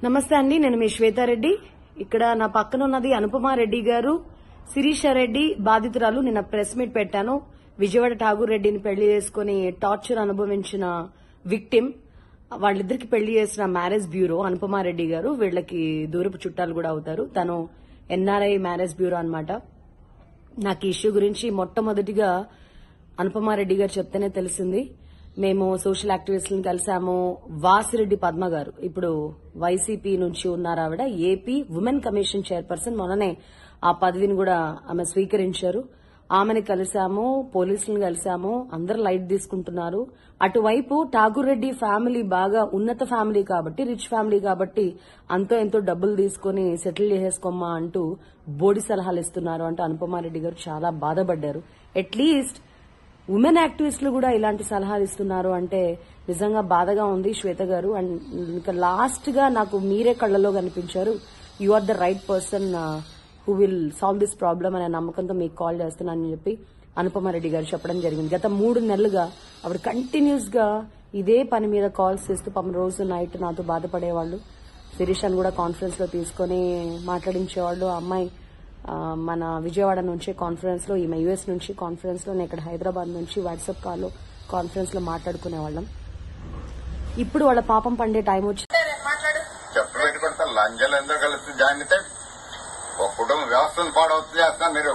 నమస్తే అండి నేను మీ శ్వేతారెడ్డి ఇక్కడ నా పక్కన ఉన్నది అనుపమా రెడ్డి గారు శిరీష రెడ్డి బాధితురాలు నిన్న ప్రెస్ మీట్ పెట్టాను విజయవాడ ఠాగూర్ రెడ్డిని పెళ్లి చేసుకుని టార్చర్ అనుభవించిన విక్టిమ్ వాళ్ళిద్దరికి పెళ్లి చేసిన మ్యారేజ్ బ్యూరో అనుపమా రెడ్డి గారు వీళ్ళకి దూరపు చుట్టాలు కూడా అవుతారు తను ఎన్ఆర్ఐ మ్యారేజ్ బ్యూరో అన్నమాట నాకు ఈ ఇష్యూ గురించి మొట్టమొదటిగా అనుపమారెడ్డి గారు చెప్తేనే తెలిసింది మేము సోషల్ యాక్టివిస్టులను కలిసాము వాసిరెడ్డి పద్మ గారు ఇప్పుడు వైసీపీ నుంచి ఉన్నారు ఆవిడ ఏపీ ఉమెన్ కమిషన్ చైర్పర్సన్ మొన్ననే ఆ పదవిని కూడా ఆమె స్వీకరించారు ఆమెని కలిసాము పోలీసులను కలిసాము అందరు లైట్ తీసుకుంటున్నారు అటువైపు ఠాగూర్ రెడ్డి ఫ్యామిలీ బాగా ఉన్నత ఫ్యామిలీ కాబట్టి రిచ్ ఫ్యామిలీ కాబట్టి అంతో ఎంతో డబ్బులు తీసుకుని సెటిల్ చేసేసుకోమ్మా అంటూ బోడి సలహాలు ఇస్తున్నారు అంటూ అనుపమారెడ్డి గారు చాలా బాధపడ్డారు అట్లీస్ట్ ఉమెన్ యాక్టివిస్టులు కూడా ఇలాంటి సలహాలు ఇస్తున్నారు అంటే నిజంగా బాధగా ఉంది శ్వేత గారు అండ్ ఇంకా లాస్ట్ గా నాకు మీరే కళ్ళలో కనిపించారు you are the right person who will solve this problem అనే నమ్మకంతో మీకు కాల్ చేస్తున్నానని చెప్పి అనుపమారెడ్డి గారు చెప్పడం జరిగింది గత మూడు నెలలుగా ఆవిడ కంటిన్యూస్ గా ఇదే పని మీద కాల్స్ చేస్తూ పాపం రోజు నైట్ నాతో బాధపడేవాళ్ళు శిరీష్ కూడా కాన్ఫరెన్స్ లో తీసుకొని మాట్లాడించేవాళ్ళు ఆ అమ్మాయి ఆ, మన విజయవాడ నుంచి కాన్ఫరెన్స్ లో ఈమె యుఎస్ నుంచి కాన్ఫరెన్స్ లో నేను ఇక్కడ హైదరాబాద్ నుంచి వాట్సాప్ కాల్ కాన్ఫరెన్స్ లో మాట్లాడుకునే వాళ్ళం ఇప్పుడు వాళ్ళ పాపం పండే టైం వచ్చి చెప్పు పెట్టి కొడతారు లంజలు ఎందుకు కలిసి జాయిన్ ఒక కుటుంబ వ్యవస్థను పాడవుతు చేస్తున్నారు మీరు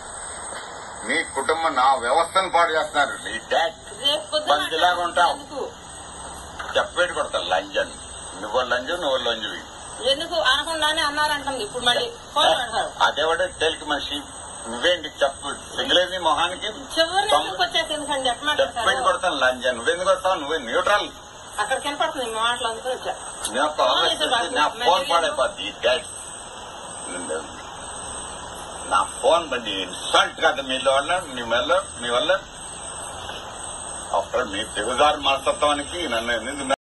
మీ కుటుంబం నా వ్యవస్థను పాడు చేస్తున్నారు నీ డాడ్ రేపు పొద్దున బంతిలాగా ఉంటావు. ఎందుకు? చెప్పు పెట్టి కొడతారు లంజన్ నువ్వు లంజు నువ్వు లంజువి ఎందుకు అనకుండానే అన్నారంటుంది ఇప్పుడు మళ్ళీ ఫోన్ పెడతారు అదేవాడే తేలిక మనిషి నువ్వేంటి చెప్పు సిగ్గులేదు నీ మొహానికి చివరి ఎందుకు వచ్చేసి ఎందుకని చెప్పు పెట్టి చెప్పమంటారు కొడతాను లంజన్ నువ్వెందుకు వస్తావు నువ్వే న్యూట్రల్ అక్కడ కనపడుతుంది మీ మాటలు అందుకు వచ్చా నా ఫోన్ నా ఫోన్ పాడైపోద్ది డాడ్ నా ఫోన్ బండి ఇన్సల్ట్ కదా మీ వల్ల మీ వల్ల మీ వల్ల అప్పుడు మీ తెగుదారు మనస్తత్వానికి నన్ను ఎందుకు